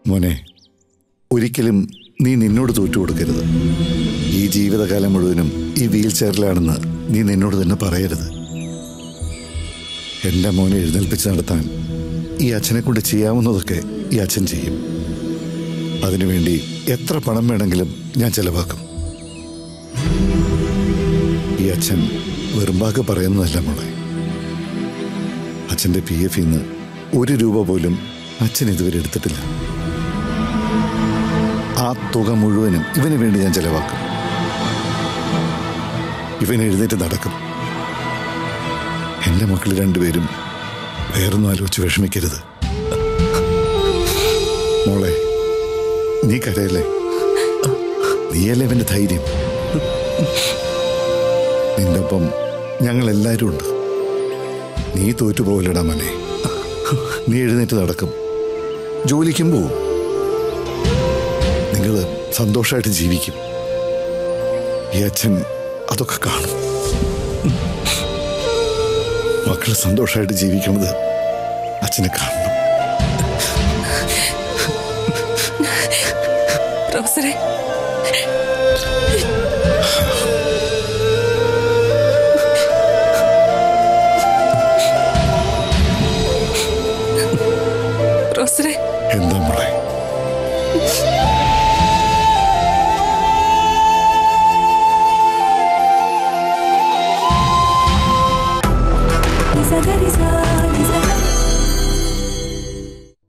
മോനെ ഒരിക്കലും നീ നിന്നോട് തോറ്റു കൊടുക്കരുത് ഈ ജീവിതകാലം മുഴുവനും ഈ വീൽ ചെയറിലാണെന്ന് നീ നിന്നോട് തന്നെ പറയരുത് എൻ്റെ മോനെ എഴുന്നേൽപ്പിച്ച് നടത്താൻ ഈ അച്ഛനെ കൊണ്ട് ചെയ്യാവുന്നതൊക്കെ ഈ അച്ഛൻ ചെയ്യും അതിനുവേണ്ടി എത്ര പണം വേണമെങ്കിലും ഞാൻ ചെലവാക്കും ഈ അച്ഛൻ വെറുമ്പാക്ക് പറയുന്നതല്ല മോളെ അച്ഛൻ്റെ പി എഫിൽ നിന്ന് ഒരു രൂപ പോലും അച്ഛൻ ഇതുവരെ എടുത്തിട്ടില്ല ആ തുക മുഴുവനും ഇവന് വേണ്ടി ഞാൻ ചെലവാക്കും ഇവൻ എഴുന്നേറ്റ് നടക്കും എൻ്റെ മക്കൾ രണ്ടുപേരും വേറൊന്നും ആലോചിച്ച് വിഷമിക്കരുത് മോളെ നീ കരയല്ലേ നീയല്ലേ ഇവന്റെ ധൈര്യം നിന്റെ ഒപ്പം ഞങ്ങൾ എല്ലാവരും ഉണ്ട് നീ തോറ്റുപോകലടാ മനെ നീ എഴുന്നേറ്റ് നടക്കും ജോലിക്കും പോവും നിങ്ങൾ സന്തോഷമായിട്ട് ജീവിക്കും ഈ അച്ഛൻ അതൊക്കെ കാണും മക്കൾ സന്തോഷമായിട്ട് ജീവിക്കുന്നത് അച്ഛനെ കാണും